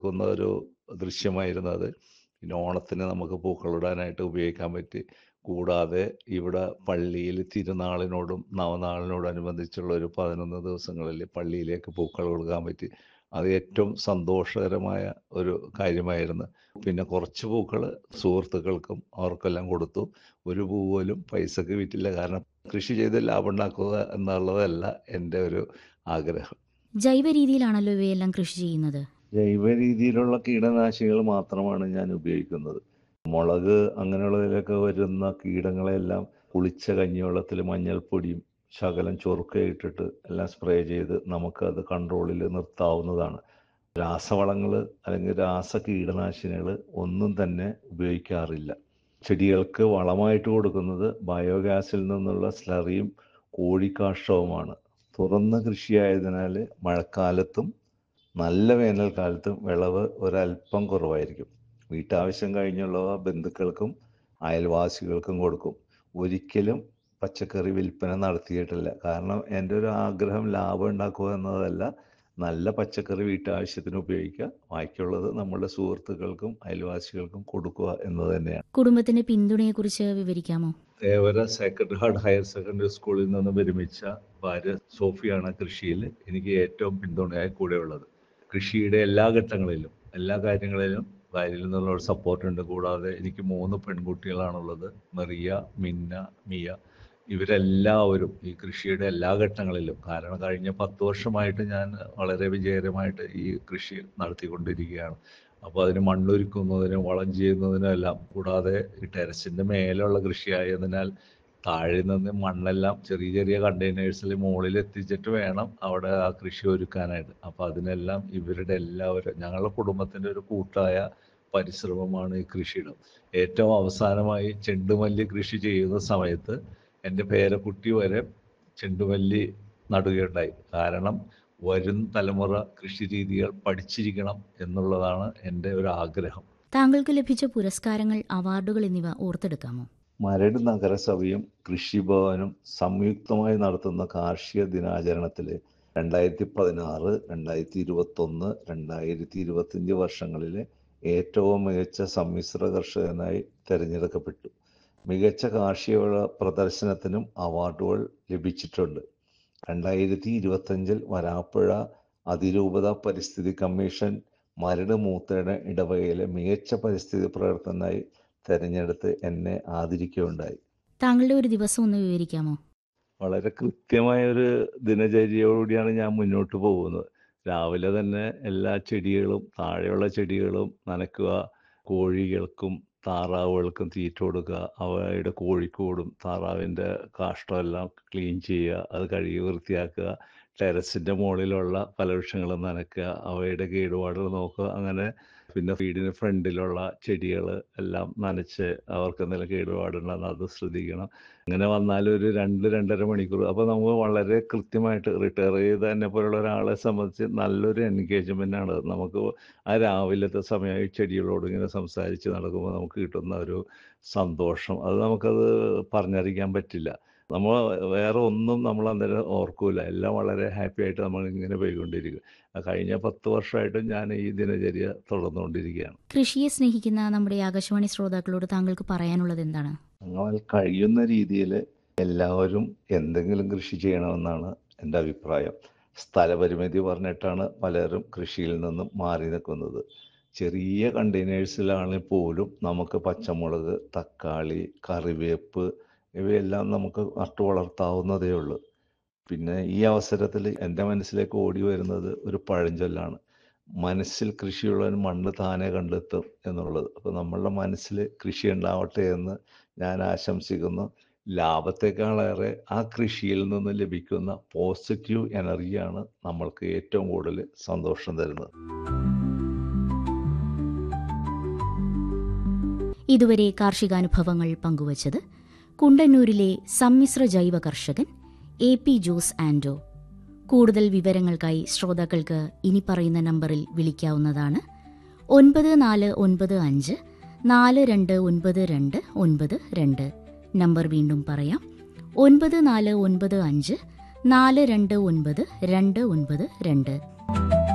ക്കുന്ന ഒരു ദൃശ്യമായിരുന്നു അത് പിന്നെ ഓണത്തിന് നമുക്ക് പൂക്കളിടാനായിട്ട് ഉപയോഗിക്കാൻ പറ്റി കൂടാതെ ഇവിടെ പള്ളിയിൽ തിരുനാളിനോടും നവനാളിനോടും അനുബന്ധിച്ചുള്ള ഒരു പതിനൊന്ന് ദിവസങ്ങളിൽ പള്ളിയിലേക്ക് പൂക്കൾ കൊടുക്കാൻ പറ്റി അത് ഏറ്റവും സന്തോഷകരമായ ഒരു കാര്യമായിരുന്നു പിന്നെ കുറച്ച് പൂക്കൾ സുഹൃത്തുക്കൾക്കും അവർക്കെല്ലാം കൊടുത്തു ഒരു പൂ പോലും പൈസക്ക് വിറ്റില്ല കാരണം കൃഷി ചെയ്ത് ലാഭം ഉണ്ടാക്കുക എന്നുള്ളതല്ല എൻ്റെ ഒരു ആഗ്രഹം ജൈവ രീതിയിലാണല്ലോ ഇവയെല്ലാം കൃഷി ചെയ്യുന്നത് ജൈവ രീതിയിലുള്ള കീടനാശിനികൾ മാത്രമാണ് ഞാൻ ഉപയോഗിക്കുന്നത് മുളക് അങ്ങനെയുള്ളതിലൊക്കെ വരുന്ന കീടങ്ങളെല്ലാം കുളിച്ച കഞ്ഞിവെള്ളത്തിൽ മഞ്ഞൾപ്പൊടിയും ശകലം ചൊറുക്കയിട്ടിട്ട് എല്ലാം സ്പ്രേ ചെയ്ത് നമുക്കത് കൺട്രോളിൽ നിർത്താവുന്നതാണ് രാസവളങ്ങൾ അല്ലെങ്കിൽ രാസ കീടനാശിനികൾ ഒന്നും തന്നെ ഉപയോഗിക്കാറില്ല ചെടികൾക്ക് വളമായിട്ട് കൊടുക്കുന്നത് ബയോഗ്യാസിൽ നിന്നുള്ള സ്ലറിയും കോഴിക്കാഷ്ടവുമാണ് തുറന്ന കൃഷിയായതിനാൽ മഴക്കാലത്തും നല്ല വേനൽക്കാലത്തും വിളവ് ഒരല്പം കുറവായിരിക്കും വീട്ടാവശ്യം കഴിഞ്ഞുള്ളവ ബന്ധുക്കൾക്കും അയൽവാസികൾക്കും കൊടുക്കും ഒരിക്കലും പച്ചക്കറി വിൽപ്പന നടത്തിയിട്ടില്ല കാരണം എൻ്റെ ഒരു ആഗ്രഹം ലാഭം ഉണ്ടാക്കുക എന്നതല്ല നല്ല പച്ചക്കറി വീട്ടാവശ്യത്തിന് ഉപയോഗിക്കുക ബാക്കിയുള്ളത് നമ്മുടെ സുഹൃത്തുക്കൾക്കും അയൽവാസികൾക്കും കൊടുക്കുക എന്നത് തന്നെയാണ് കുടുംബത്തിന്റെ പിന്തുണയെക്കുറിച്ച് വിവരിക്കാമോ Thevara sacred heart higher secondary സ്കൂളിൽ നിന്ന് വിരമിച്ച ഭാര്യ സോഫിയാണ് കൃഷിയിൽ എനിക്ക് ഏറ്റവും പിന്തുണയായി കൂടെയുള്ളത് കൃഷിയുടെ എല്ലാ ഘട്ടങ്ങളിലും എല്ലാ കാര്യങ്ങളിലും ഭാര്യയിൽ നിന്നുള്ള സപ്പോർട്ട് ഉണ്ട് കൂടാതെ എനിക്ക് മൂന്ന് പെൺകുട്ടികളാണുള്ളത് മറിയ മിന്ന മിയ ഇവരെല്ലാവരും ഈ കൃഷിയുടെ എല്ലാ ഘട്ടങ്ങളിലും കാരണം കഴിഞ്ഞ പത്ത് വർഷമായിട്ട് ഞാൻ വളരെ വിജയകരമായിട്ട് ഈ കൃഷി നടത്തിക്കൊണ്ടിരിക്കുകയാണ് അപ്പോൾ അതിന് മണ്ണൊരുക്കുന്നതിനും വളം ചെയ്യുന്നതിനും എല്ലാം കൂടാതെ ഈ ടെറസിൻ്റെ മേലുള്ള കൃഷിയായതിനാൽ താഴെ നിന്ന് മണ്ണെല്ലാം ചെറിയ ചെറിയ കണ്ടെയ്നേഴ്സിൽ മുകളിൽ എത്തിച്ചിട്ട് വേണം അവിടെ ആ കൃഷി ഒരുക്കാനായിട്ട് അപ്പോൾ അതിനെല്ലാം ഇവരുടെ എല്ലാവരും ഞങ്ങളുടെ കുടുംബത്തിൻ്റെ ഒരു കൂട്ടായ പരിശ്രമമാണ് ഈ കൃഷിയിടം ഏറ്റവും അവസാനമായി ചെണ്ടുമല്ലി കൃഷി ചെയ്യുന്ന സമയത്ത് എൻ്റെ പേരക്കുട്ടി വരെ ചെണ്ടുമല്ലി നടുകയുണ്ടായി കാരണം വരും തലമുറ കൃഷി രീതികൾ പഠിച്ചിരിക്കണം എന്നുള്ളതാണ് എൻ്റെ ഒരു ആഗ്രഹം താങ്കൾക്ക് ലഭിച്ച പുരസ്കാരങ്ങൾ അവാർഡുകൾ എന്നിവ ഓർത്തെടുക്കാമോ മരട് നഗരസഭയും കൃഷിഭവനും സംയുക്തമായി നടത്തുന്ന കാർഷിക ദിനാചരണത്തിൽ രണ്ടായിരത്തി പതിനാറ് രണ്ടായിരത്തി ഇരുപത്തൊന്ന് രണ്ടായിരത്തി ഇരുപത്തിയഞ്ച് വർഷങ്ങളിലെ ഏറ്റവും മികച്ച സമ്മിശ്ര കർഷകനായി തിരഞ്ഞെടുക്കപ്പെട്ടു മികച്ച കാർഷിക വിള പ്രദർശനത്തിനും അവാർഡുകൾ ലഭിച്ചിട്ടുണ്ട് രണ്ടായിരത്തി ഇരുപത്തഞ്ചിൽ വരാപ്പുഴ അതിരൂപത പരിസ്ഥിതി കമ്മീഷൻ മരട് മൂത്തേട ഇടവകയിലെ മികച്ച പരിസ്ഥിതി പ്രവർത്തനായി തെരഞ്ഞെടുത്ത് എന്നെ ആദരിക്കുകയുണ്ടായി താങ്കളുടെ ഒരു ദിവസം ഒന്ന് വിവരിക്കാമോ വളരെ കൃത്യമായ ഒരു ദിനചര്യയോടുകൂടിയാണ് ഞാൻ മുന്നോട്ട് പോകുന്നത് രാവിലെ തന്നെ എല്ലാ ചെടികളും താഴെയുള്ള ചെടികളും നനയ്ക്കുക കോഴികൾക്കും താറാവുകൾക്കും തീറ്റ കൊടുക്കുക അവയുടെ കോഴിക്കോടും താറാവിൻ്റെ കാഷ്ടമെല്ലാം ക്ലീൻ ചെയ്യുക അത് കഴുകി വൃത്തിയാക്കുക ടെറസിൻ്റെ മുകളിലുള്ള ഫലവൃക്ഷങ്ങളും നനയ്ക്കുക അവയുടെ കേടുപാടുകൾ നോക്കുക അങ്ങനെ പിന്നെ വീടിന് ഫ്രണ്ടിലുള്ള ചെടികൾ എല്ലാം നനച്ച് അവർക്ക് എന്തെങ്കിലും കേടുപാടുണ്ടെന്ന് അത് ശ്രദ്ധിക്കണം അങ്ങനെ വന്നാൽ ഒരു രണ്ട് രണ്ടര മണിക്കൂർ അപ്പോൾ നമുക്ക് വളരെ കൃത്യമായിട്ട് റിട്ടയർ ചെയ്ത എന്നെ പോലുള്ള ഒരാളെ സംബന്ധിച്ച് നല്ലൊരു എൻഗേജ്മെൻ്റ് ആണ് നമുക്ക് ആ രാവിലത്തെ സമയമായി ചെടികളോട് ഇങ്ങനെ സംസാരിച്ച് നടക്കുമ്പോൾ നമുക്ക് കിട്ടുന്ന ഒരു സന്തോഷം അത് നമുക്കത് പറഞ്ഞറിയിക്കാൻ പറ്റില്ല നമ്മൾ വേറെ ഒന്നും നമ്മൾ അന്നേരം ഓർക്കൂല എല്ലാം വളരെ ഹാപ്പി ആയിട്ട് നമ്മൾ ഇങ്ങനെ പോയിക്കൊണ്ടിരിക്കും കഴിഞ്ഞ പത്ത് വർഷമായിട്ടും ഞാൻ ഈ ദിനചര്യ തുടർന്നുകൊണ്ടിരിക്കുകയാണ് കൃഷിയെ സ്നേഹിക്കുന്ന നമ്മുടെ ആകാശവാണി ശ്രോതാക്കളോട് താങ്കൾക്ക് പറയാനുള്ളത് എന്താണ് എന്നാൽ കഴിയുന്ന രീതിയിൽ എല്ലാവരും എന്തെങ്കിലും കൃഷി ചെയ്യണമെന്നാണ് എൻ്റെ അഭിപ്രായം സ്ഥലപരിമിതി പറഞ്ഞിട്ടാണ് പലരും കൃഷിയിൽ നിന്നും മാറി നിൽക്കുന്നത് ചെറിയ കണ്ടെയ്നേഴ്സിലാണെങ്കിൽ പോലും നമുക്ക് പച്ചമുളക് തക്കാളി കറിവേപ്പ് ഇവയെല്ലാം നമുക്ക് നട്ടു വളർത്താവുന്നതേ ഉള്ളൂ പിന്നെ ഈ അവസരത്തിൽ എൻ്റെ മനസ്സിലേക്ക് ഓടി വരുന്നത് ഒരു പഴഞ്ചൊല്ലാണ് മനസ്സിൽ കൃഷിയുള്ളവൻ മണ്ണ് താനെ കണ്ടെത്തും എന്നുള്ളത് അപ്പോൾ നമ്മളുടെ മനസ്സിൽ കൃഷി ഉണ്ടാവട്ടെ എന്ന് ഞാൻ ആശംസിക്കുന്നു ലാഭത്തെക്കാളേറെ ആ കൃഷിയിൽ നിന്ന് ലഭിക്കുന്ന പോസിറ്റീവ് എനർജിയാണ് നമ്മൾക്ക് ഏറ്റവും കൂടുതൽ സന്തോഷം തരുന്നത് ഇതുവരെ കാർഷികാനുഭവങ്ങൾ പങ്കുവച്ചത് കുണ്ടന്നൂരിലെ സമ്മിശ്ര ജൈവ കർഷകൻ എ പി ജോസ് ആൻഡോ കൂടുതൽ വിവരങ്ങൾക്കായി ശ്രോതാക്കൾക്ക് ഇനി പറയുന്ന നമ്പറിൽ വിളിക്കാവുന്നതാണ് ഒൻപത് നാല് ഒൻപത് അഞ്ച് നാല് രണ്ട് ഒൻപത് രണ്ട് ഒൻപത് രണ്ട് നമ്പർ വീണ്ടും പറയാം ഒൻപത് നാല് ഒൻപത് അഞ്ച് നാല് രണ്ട് ഒൻപത് രണ്ട് ഒൻപത് രണ്ട്